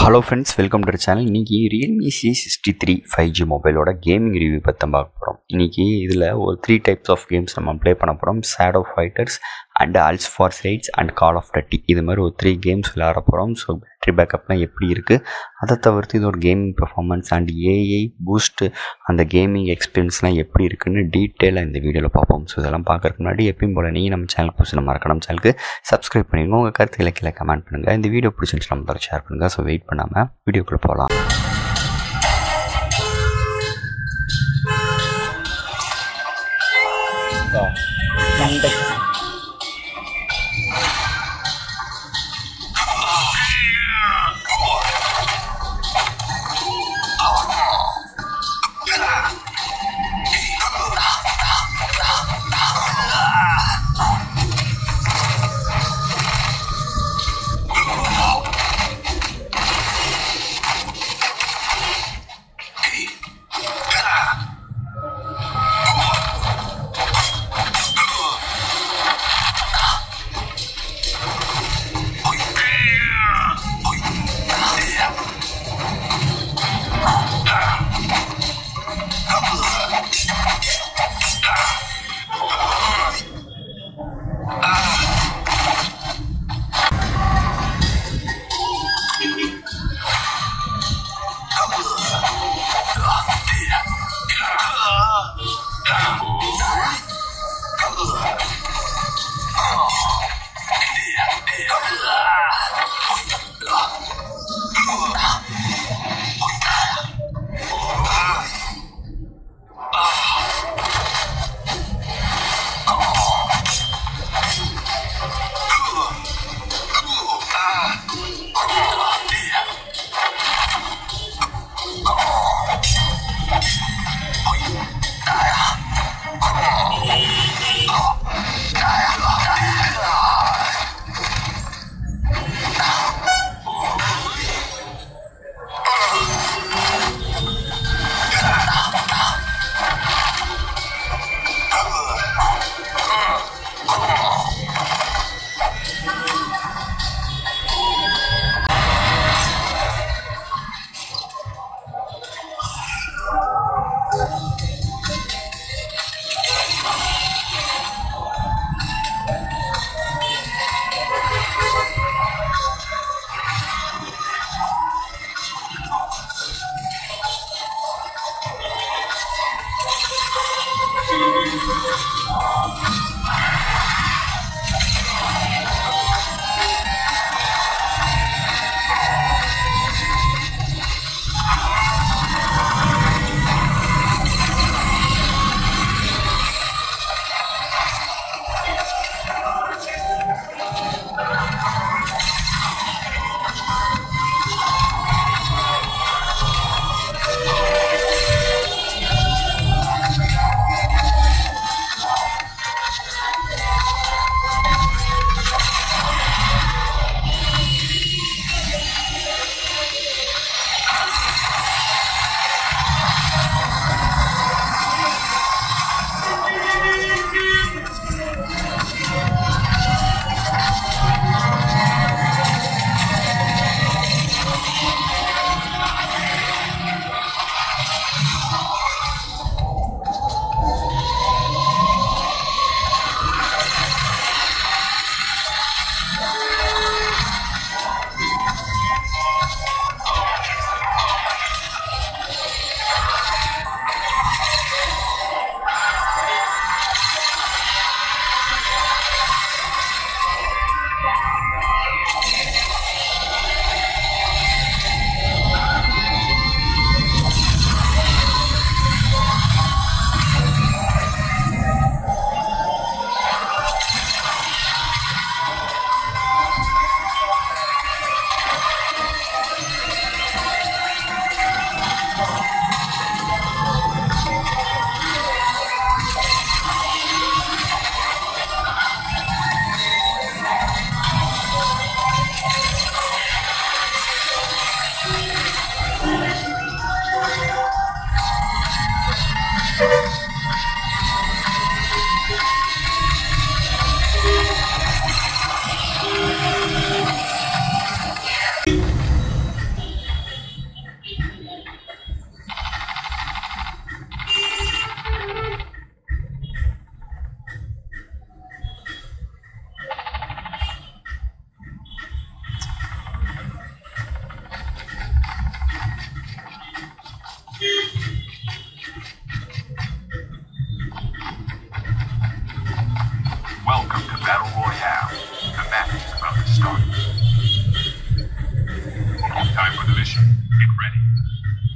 Hello friends welcome to channel இன்றைக்கி Realme C sixty three five G மொபைலோட gaming review பற்றி தான் பார்க்க போகிறோம் இன்றைக்கி இதில் ஒரு த்ரீ டைப்ஸ் ஆஃப் கேம்ஸ் நம்ம ப்ளே பண்ண போகிறோம் சேட் ஆஃப் ஃபைட்டர்ஸ் அண்ட் அல்ஸ் ஃபார் ரைட்ஸ் அண்ட் கால் ஆஃப் டட்டி இது மாதிரி ஒரு த்ரீ கேம்ஸ் விளையாட போகிறோம் ஸோ பேட்டரி பேக்கப்லாம் எப்படி இருக்குது அதை தவிர்த்து இது ஒரு gaming performance and AI boost அந்த கேமிங் எக்ஸ்பீரியன்ஸ்லாம் எப்படி இருக்குன்னு டீட்டெயிலாக இந்த வீடியோவில் பார்ப்போம் ஸோ இதெல்லாம் பார்க்கறதுக்கு முன்னாடி எப்பயும் போல் நீங்கள் நம்ம சேனலுக்கு புதுசு நம்ம மறக்கணும் சேனலுக்கு சப்ஸ்கிரைப் பண்ணிடுங்க உங்கள் கருத்துக்களை கீழே கமெண்ட் பண்ணுங்கள் இந்த வீடியோ பிடிச்சிருந்துச்சு நம்ம தர ஷேர் பண்ணுங்கள் ஸோ வெயிட் பண்ணாமல் வீடியோக்குள்ளே போகலாம் for the mission. Get ready.